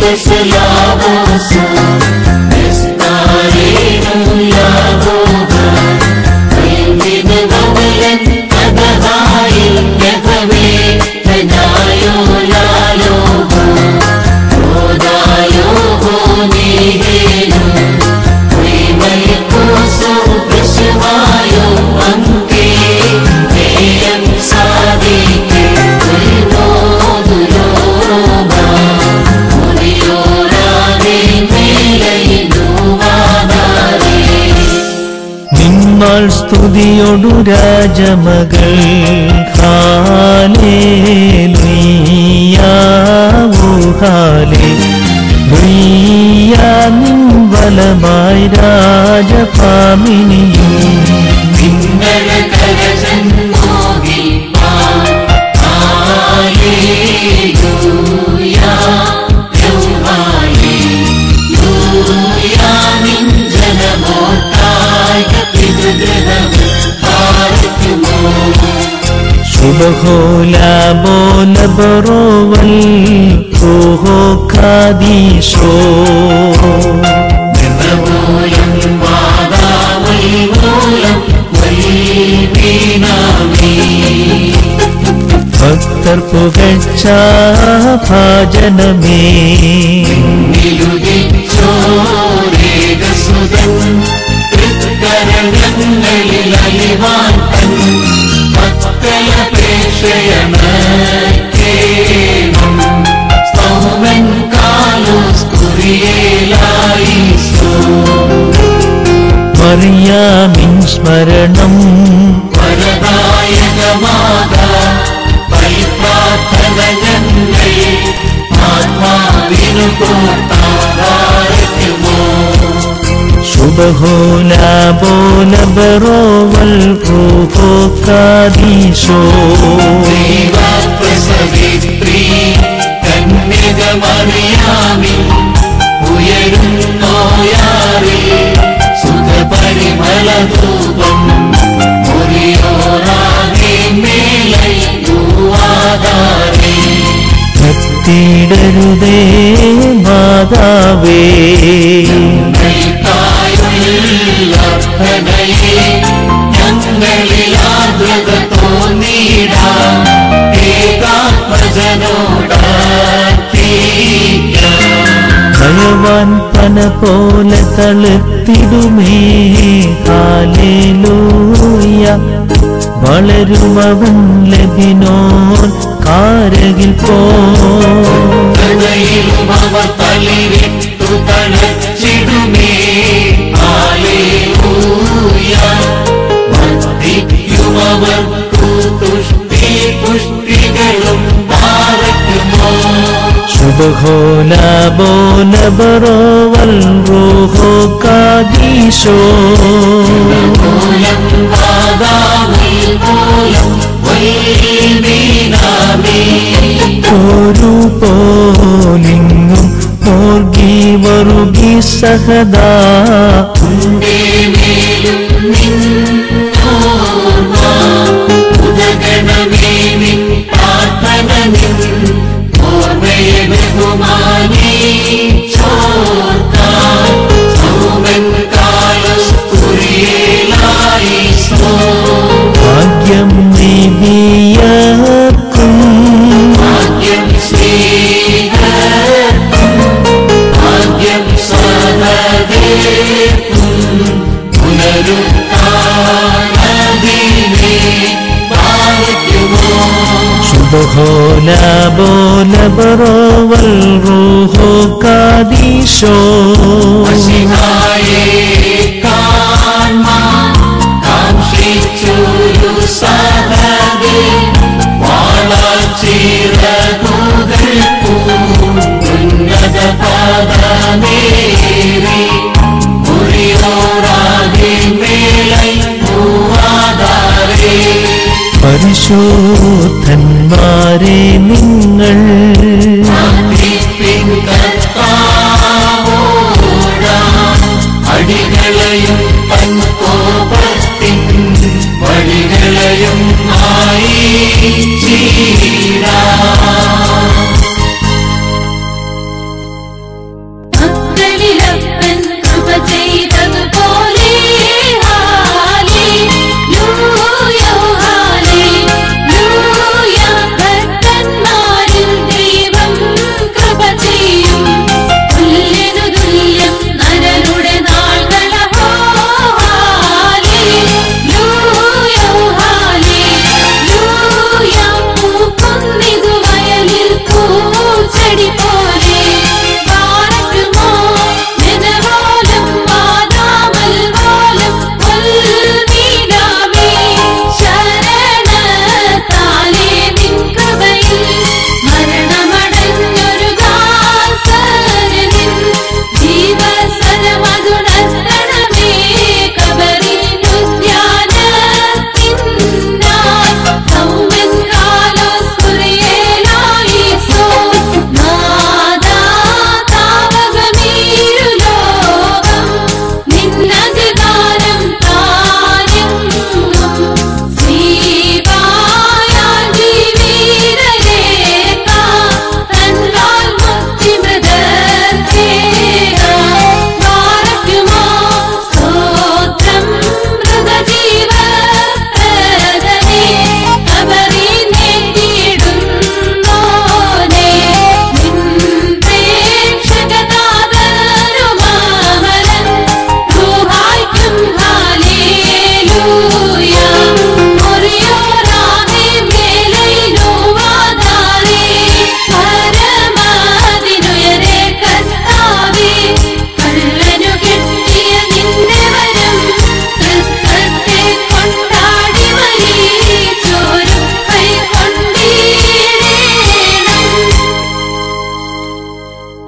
Selamoso, Estarino Yahoba, Ayvin Vavalan, Adahayil Nehave, Tanayo Laloba, Odayo Nihenu, Primalikoso Prishmayo Anke, Neyam Sadike, Ulmoduloba, Muriyorane Milaynuwadare. നിന്മാൾ സ്തുതിയൊടു രാജമകൾ ഹാലേലുയ്യാവൂ ഹാലേ നിൻ വലമായി രാജപാമിനിയും നിങ്ങളകരജൻ മോഹിപ്പാൻ. Hallelujah, hallelujah, നിൻ ജനമോത്തായ പിതൃഗൃഹം പാർക്കുമോ. ശുഭഹോലാബോലബറോവൽ ഓഹോ ഖാദീശോ നിറമൂലം വാദാമുൽമൂലം വൽമീനാമീ. ഭക്തർ പുകഴ്ച ഭാജനമേ നിലുദിച്ചോരേകസുതൻ തൃക്കരണങ്ങളിൽ അലിവാൻ തൻ മക്കളപേക്ഷയമേണം സൗമൻ കാലോസ് കുറിയേലായിസോ മറിയാമിൻ സ്മരണം വരദായകമാക പരിപ്രാർത്ഥന ഞങ്ങൾ ആത്മാവിനു കോട്ടാകാരക്കുമോ ശുഭഹോലാബോലബറോവൽ ഓഹോ ഖാദീശോ ദൈവപ്രസവിത്രീ കന്യകമറിയാമി ഉയരുന്നോയാറി സുഖപരിമളധൂപം മുറിയോറാകെ മേലൂവാതാരേ ഭക്തിയിടരുതേ മാതാവേ ഞങ്ങൾക്കായുള്ള അർത്ഥനയെ ഞങ്ങളിൽ ആർദ്രത തോന്നിയിടാം ഏകാത്മജനോടാർത്തിക്കാം ഭയവാൻ പന പോലെ തളുത്തിടുമേ ഹാലേലൂയ വളരുമവൻ ലബിനോൻ കാരകിൽ പോ ഹൃദയിലും അവർ തളിരിട്ടു തളച്ചിടുമേ ഹല്ലേലൂയ വർദ്ധിക്കും അവർക്കു തുഷ്ടി പുഷ്ടികളും പാറക്കുമോ ശുഭഹോലാബോലബറോവൽ റൂഹോ കാദീശോ മൂലം വാദാമിൽ മൂലം വൈമീനാമീ ഒരു പോലിങ്ങും മോർഗി വറുകി സഹദാ ഉണ്ടേ മേലും നിന്നോർമ്മ ഉദഗണമേ നിൻ പ്രാർത്ഥന നിൻ ഓർമ്മയെ ബഹുമാനി ചോർത്താം സൗമൻ കാലസ്കുരിയേലായി സ്മോ ഭാഗ്യം നിബിയർക്കും ഭാഗ്യം സ്വീകർക്കും ഭാഗ്യം സഹദേർക്കും പുനരുത്ഥാനദിനെ പാലിക്കുമോ ശുഭഹോലാബോലബറോവൽ റൂഹോ കാദീശോ മഷിഹായെ കാൺമാൻ കാംക്ഷിച്ചൊരു സഹദേ വാളാൽ ചിറകുകൾ പൂന്നുന്നത പദമേറി മുറിയോറാകെ മേലൈ മൂവാതാരേ പരിശോധന്മാരെ നിങ്ങൾ പ്രാർത്ഥിപ്പിൻ കർത്താവോടാം അടികളെയും